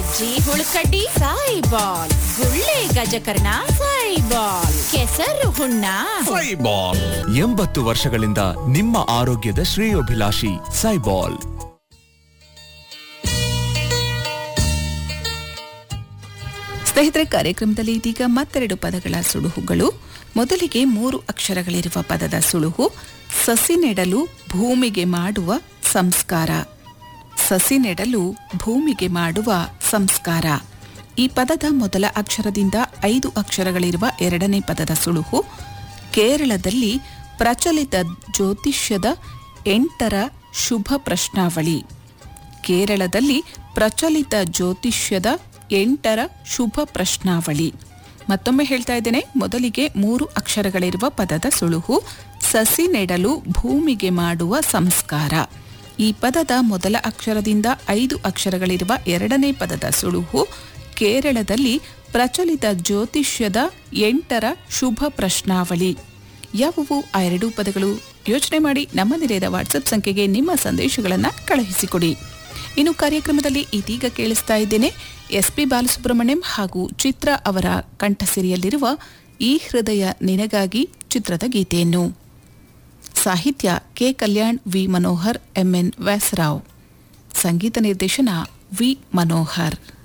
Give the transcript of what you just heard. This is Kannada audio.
ಸಜ್ಜಿ ಹುಳ್ಕಡ್ಡಿ ಸಾಯಿ ಬಾಲ್ ಗುಳ್ಳೆ ಗಜಕರ್ಣ ಸಾಯಿ ಬಾಲ್ ಕೆಸರು ಹುಣ್ಣ ಸೈಬಾಲ್ ಎಂಬತ್ತು ವರ್ಷಗಳಿಂದ ನಿಮ್ಮ ಆರೋಗ್ಯದ ಶ್ರೇಯೋಭಿಲಾಷಿ ಸೈಬಾಲ್ ಸ್ನೇಹಿತರೆ ಕಾರ್ಯಕ್ರಮದಲ್ಲಿ ಇದೀಗ ಮತ್ತೆರಡು ಪದಗಳ ಸುಳುಹುಗಳು ಮೊದಲಿಗೆ ಮೂರು ಅಕ್ಷರಗಳಿರುವ ಪದದ ಸುಳುಹು ಸಸಿ ನೆಡಲು ಭೂಮಿಗೆ ಮಾಡುವ ಸಂಸ್ಕಾರ ಸಸಿ ನೆಡಲು ಭೂಮಿಗೆ ಮಾಡುವ ಸಂಸ್ಕಾರ ಈ ಪದದ ಮೊದಲ ಅಕ್ಷರದಿಂದ ಐದು ಅಕ್ಷರಗಳಿರುವ ಎರಡನೇ ಪದದ ಸುಳುಹು ಕೇರಳದಲ್ಲಿ ಪ್ರಚಲಿತ ಜ್ಯೋತಿಷ್ಯದ ಎಂಟರ ಶುಭ ಪ್ರಶ್ನಾವಳಿ ಕೇರಳದಲ್ಲಿ ಪ್ರಚಲಿತ ಜ್ಯೋತಿಷ್ಯದ ಎಂಟರ ಶುಭ ಪ್ರಶ್ನಾವಳಿ ಮತ್ತೊಮ್ಮೆ ಹೇಳ್ತಾ ಇದ್ದೇನೆ ಮೊದಲಿಗೆ ಮೂರು ಅಕ್ಷರಗಳಿರುವ ಪದದ ಸುಳುಹು ಸಸಿ ನೆಡಲು ಭೂಮಿಗೆ ಮಾಡುವ ಸಂಸ್ಕಾರ ಈ ಪದದ ಮೊದಲ ಅಕ್ಷರದಿಂದ ಐದು ಅಕ್ಷರಗಳಿರುವ ಎರಡನೇ ಪದದ ಸುಳುಹು ಕೇರಳದಲ್ಲಿ ಪ್ರಚಲಿತ ಜ್ಯೋತಿಷ್ಯದ ಎಂಟರ ಶುಭ ಪ್ರಶ್ನಾವಳಿ ಯಾವುವು ಆ ಎರಡೂ ಪದಗಳು ಯೋಚನೆ ಮಾಡಿ ನಮ್ಮ ನಿಲಯದ ವಾಟ್ಸಪ್ ಸಂಖ್ಯೆಗೆ ನಿಮ್ಮ ಸಂದೇಶಗಳನ್ನು ಕಳುಹಿಸಿಕೊಡಿ ಇನ್ನು ಕಾರ್ಯಕ್ರಮದಲ್ಲಿ ಇದೀಗ ಕೇಳಿಸ್ತಾ ಇದ್ದೇನೆ ಎಸ್ ಪಿ ಬಾಲಸುಬ್ರಹ್ಮಣ್ಯಂ ಹಾಗೂ ಚಿತ್ರ ಅವರ ಕಂಠಸಿರಿಯಲ್ಲಿರುವ ಈ ಹೃದಯ ನಿನಗಾಗಿ ಚಿತ್ರದ ಗೀತೆಯನ್ನು ಸಾಹಿತ್ಯ K Kalyan V Manohar MN Vyasarao ಸಂಗೀತ ನಿರ್ದೇಶನ ವಿ ಮನೋಹರ್